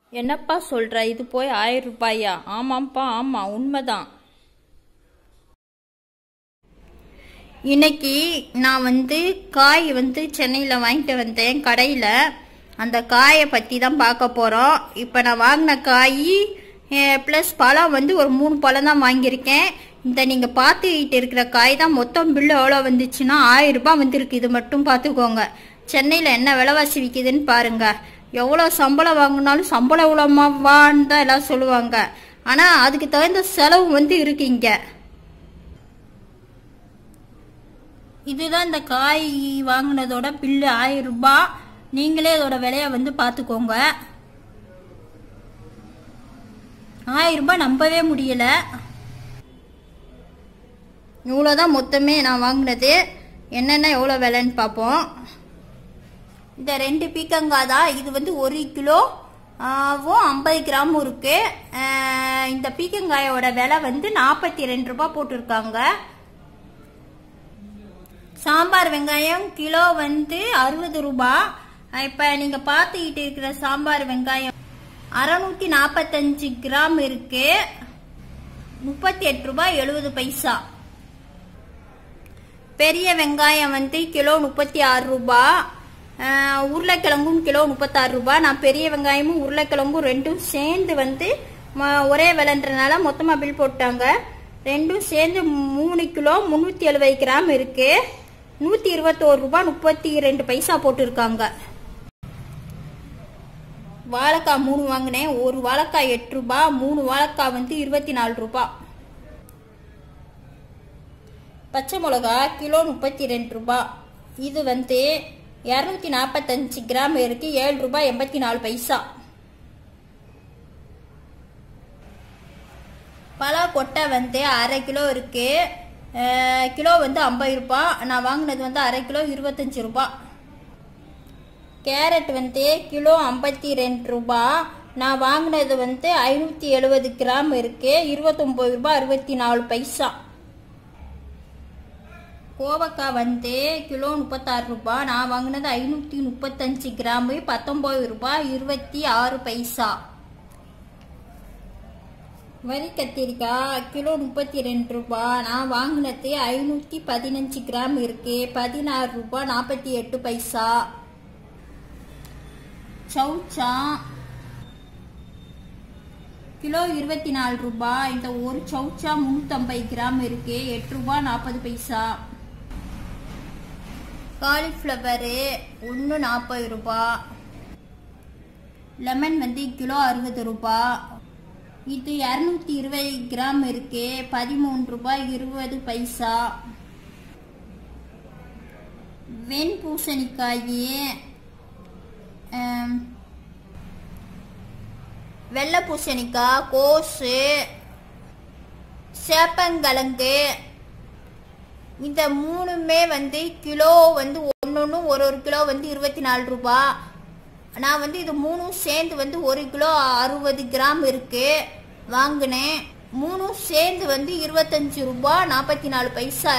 என்னப்பா சொல்ற இது போய் ஆயிரம் ரூபாயா ஆமாம்ப்பா ஆமா உண்மைதான் இன்னைக்கு நான் வந்து காய் வந்து சென்னையில் வாங்கிட்டு வந்தேன் கடையில் அந்த காயை பற்றி தான் பார்க்க போகிறோம் இப்போ நான் வாங்கின காய் ப்ளஸ் பழம் வந்து ஒரு மூணு பழம் தான் வாங்கியிருக்கேன் இந்த நீங்கள் பார்த்துக்கிட்டு இருக்கிற காய் தான் மொத்தம் பில்லு எவ்வளோ வந்துச்சுன்னா ஆயிரம் ரூபாய் வந்துருக்கு இது மட்டும் பார்த்துக்கோங்க சென்னையில் என்ன விலைவாசி விற்கிதுன்னு பாருங்க எவ்வளோ சம்பளம் வாங்கினாலும் சம்பளம் எவ்வளோமாவான்னு தான் எல்லாம் சொல்லுவாங்க ஆனால் அதுக்கு தகுந்த செலவு வந்து இருக்கு இங்கே இதுதான் இந்த காய் வாங்கினதோட பில்லு ஆயிரம் ரூபாய் நீங்களே இதோட விலைய வந்து பார்த்துக்கோங்க ஆயிரம் ரூபாய் நம்பவே முடியல இவ்வளோதான் மொத்தமே நான் வாங்கினது என்னென்ன எவ்வளோ விலைன்னு பார்ப்போம் இந்த ரெண்டு பீக்கங்காய் தான் இது வந்து ஒரு கிலோ ஆவும் ஐம்பது கிராமும் இருக்கு ஆஹ் இந்த பீக்கங்காயோட விலை வந்து நாற்பத்தி ரெண்டு ரூபாய் போட்டிருக்காங்க சாம்பார் வெங்காயம் கிலோ வந்து அறுபது ரூபாய் இப்போ நீங்கள் பார்த்துக்கிட்டு இருக்கிற சாம்பார் வெங்காயம் அறநூற்றி நாற்பத்தஞ்சு கிராம் இருக்கு முப்பத்தி எட்டு ரூபாய் எழுபது பைசா பெரிய வெங்காயம் வந்து கிலோ முப்பத்தி ஆறு ரூபாய் ஆஹ் உருளைக்கிழங்கும் கிலோ முப்பத்தாறு ரூபாய் நான் பெரிய வெங்காயமும் உருளைக்கிழங்கும் ரெண்டும் சேர்ந்து வந்து ம- ஒரே விலைன்றனால மொத்தமாக பில் போட்டாங்க ரெண்டும் சேர்ந்து மூணு கிலோ முந்நூற்றி எழுபது கிராம் இருக்கு நூற்றி இருபத்தோரு ரூபாய் முப்பத்தி ரெண்டு பைசா போட்டிருக்காங்க வாழைக்காய் மூணு வாங்கினேன் ஒரு வாழைக்காய் எட்டு ரூபாய் மூணு வாழைக்காய் வந்து இருபத்தி நாலு ரூபாய் பச்சை மிளகா கிலோ முப்பத்தி ரெண்டு ரூபாய் இது வந்து இரநூத்தி நாற்பத்தஞ்சு கிராம் இருக்கு ஏழு ரூபாய் எண்பத்தி நாலு பைசா பலா கொட்டை வந்து அரை கிலோ இருக்கு அஹ், கிலோ வந்து ஐம்பது ரூபாய் நான் வாங்கினது வந்து அரை கிலோ இருபத்தஞ்சு ரூபாய் கேரட் வந்து கிலோ ஐம்பத்தி ரெண்டு ரூபாய் நான் வாங்கினது வந்து ஐநூற்றி எழுபது கிராம் இருக்கு இருபத்தொம்பது ரூபாய் அறுபத்தி நாலு பைசா கோவக்காய் வந்து கிலோ முப்பத்தாறு ரூபாய் நான் வாங்கினது ஐநூற்றி முப்பத்தஞ்சு கிராமு பத்தொம்பது ரூபாய் இருபத்தி ஆறு பைசா வரி கத்திரிக்காய் கிலோ முப்பத்தி ரெண்டு ரூபாய் நான் வாங்கினது ஐநூற்றி பதினஞ்சு கிராம் இருக்கு பதினாறு ரூபாய் நாற்பத்தி எட்டு பைசா சௌச்சா கிலோ இருபத்தி நாலு ரூபாய் இந்த ஒரு சௌச்சா முந்நூற்றம்பது கிராம் இருக்கு எட்டு ரூபாய் நாற்பது பைசா காலிஃப்ளவரு ஒன்று நாற்பது ரூபாய் லெமன் வந்து கிலோ அறுபது ரூபாய் இது இரநூத்தி இருபது கிராம் இருக்கு பதிமூணு ரூபாய் இருபது பைசா வெண்பூசணிக்காய் ஆம், வெள்ளை பூசணிக்காய் கோஸு சேப்பங்கிழங்கு இந்த மூணுமே வந்து கிலோ வந்து ஒன்று ஒரு ஒரு கிலோ வந்து இருபத்தி நாலு ரூபா நான் வந்து இது மூணும் சேர்ந்து வந்து ஒரு கிலோ அறுபது கிராம் இருக்கு வாங்கினேன் மூணும் சேர்ந்து வந்து இருபத்தஞ்சு ரூபா நாற்பத்தி நாலு பைசா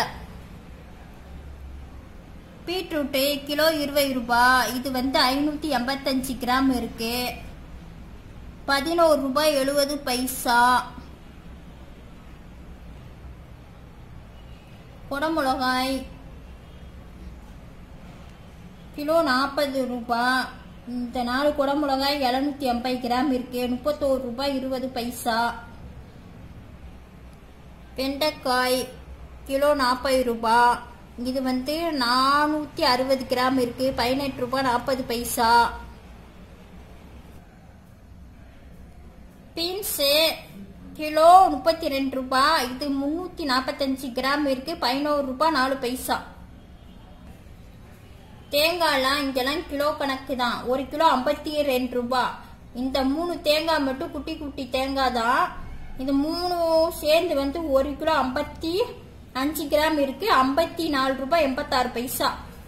பீட்ரூட்டு கிலோ இருபது ரூபாய் இது வந்து ஐநூற்றி எண்பத்தஞ்சு கிராம் இருக்கு பதினோரு ரூபாய் எழுபது பைசா குடமிளகாய் கிலோ நாற்பது ரூபாய் இந்த நாலு குடமிளகாய் எழுநூத்தி எண்பது கிராம் இருக்கு முப்பத்தோரு ரூபாய் இருபது பைசா வெண்டைக்காய் கிலோ நாற்பது ரூபாய் இது வந்து நானூற்றி அறுபது கிராம் இருக்கு பதினெட்டு ரூபாய் நாற்பது பைசா பீன்ஸு கிலோ முப்பத்தி ரெண்டு ரூபாய் இது முந்நூற்றி நாற்பத்தஞ்சு கிராம் இருக்கு பதினோரு ரூபாய் நாலு பைசா தேங்காய்லாம் இங்கெல்லாம் கிலோ கணக்கு தான் ஒரு கிலோ ஐம்பத்தி ரெண்டு ரூபாய் இந்த மூணு தேங்காய் மட்டும் குட்டி குட்டி தேங்காய் தான் இது மூணு சேர்ந்து வந்து ஒரு கிலோ ஐம்பத்தி அஞ்சு கிராம் இருக்கு ஐம்பத்தி நாலு ரூபாய் எண்பத்தாறு பைசா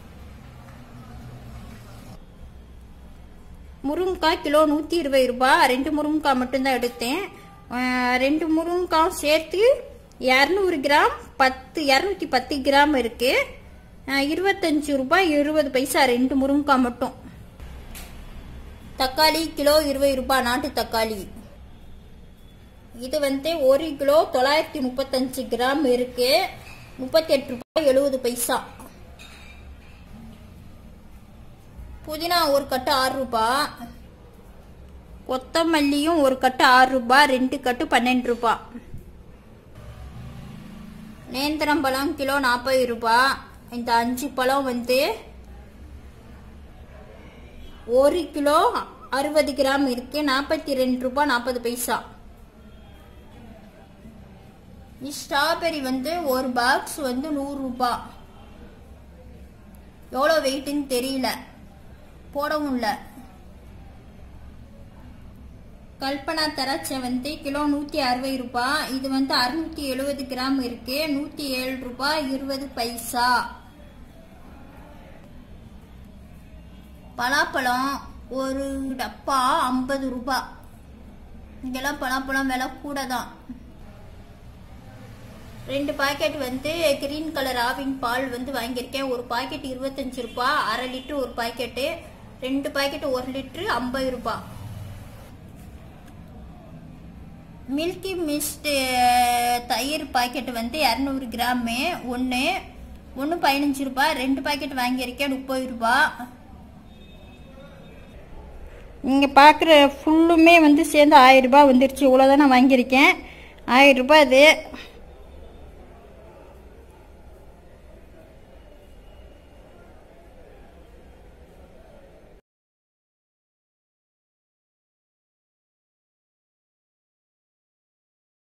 முருங்கைக்காய் கிலோ நூற்றி இருபது ரூபாய் ரெண்டு முருங்கைக்காய் மட்டும்தான் எடுத்தேன் அஹ் ரெண்டு முருங்கைக்காய் சேர்த்து இரநூறு கிராம் பத்து இரநூத்தி பத்து கிராம் இருக்கு அஹ் இருபத்தஞ்சு ரூபாய் இருபது பைசா ரெண்டு முருங்கைக்காய் மட்டும் தக்காளி கிலோ இருபது ரூபாய் நாட்டு தக்காளி இது வந்து ஒரு கிலோ தொள்ளாயிரத்தி முப்பத்தஞ்சு கிராம் இருக்கு முப்பத்தி எட்டு ரூபாய் எழுபது பைசா புதினா ஒரு கட்டு ஆறு ரூபாய் கொத்தமல்லியும் ஒரு கட்டு ஆறு ரூபாய் ரெண்டு கட்டு பன்னெண்டு ரூபாய் நேந்திரம்பழம் கிலோ நாற்பது ரூபாய் இந்த அஞ்சு பழம் வந்து ஒரு கிலோ அறுபது கிராம் இருக்கு நாற்பத்தி ரெண்டு ரூபாய் நாற்பது பைசா ஸ்ட்ராபெரி வந்து ஒரு பாக்ஸ் வந்து நூறு ரூபாய் எவ்வளோ வெயிட்டுன்னு தெரியல போடவும் இல்லை கல்பனா திராட்சை வந்து கிலோ நூற்றி அறுபது ரூபாய் இது வந்து அறுநூத்தி எழுபது கிராம் இருக்கு நூற்றி ஏழு ரூபாய் இருபது பைசா பலாப்பழம் ஒரு டப்பா ஐம்பது ரூபாய் இங்கெல்லாம் பலாப்பழம் விலை கூட தான் ரெண்டு பாக்கெட் வந்து கிரீன் கலர் ஆவின் பால் வந்து வாங்கியிருக்கேன் ஒரு பாக்கெட் இருபத்தஞ்சு ரூபாய் அரை லிட்டர் ஒரு பாக்கெட்டு ரெண்டு பாக்கெட் ஒரு லிட்டரு ஐம்பது ரூபாய் மில்கி மிஸ்ட் தயிர் பாக்கெட் வந்து இரநூறு கிராமு ஒன்று ஒன்று பதினஞ்சு ரூபாய் ரெண்டு பாக்கெட் வாங்கியிருக்கேன் முப்பது ரூபாய் நீங்கள் பார்க்குற ஃபுல்லுமே வந்து சேர்ந்து ஆயிரம் ரூபாய் வந்துருச்சு இவ்வளோதான் நான் வாங்கியிருக்கேன் ஆயிரம் ரூபாய் இது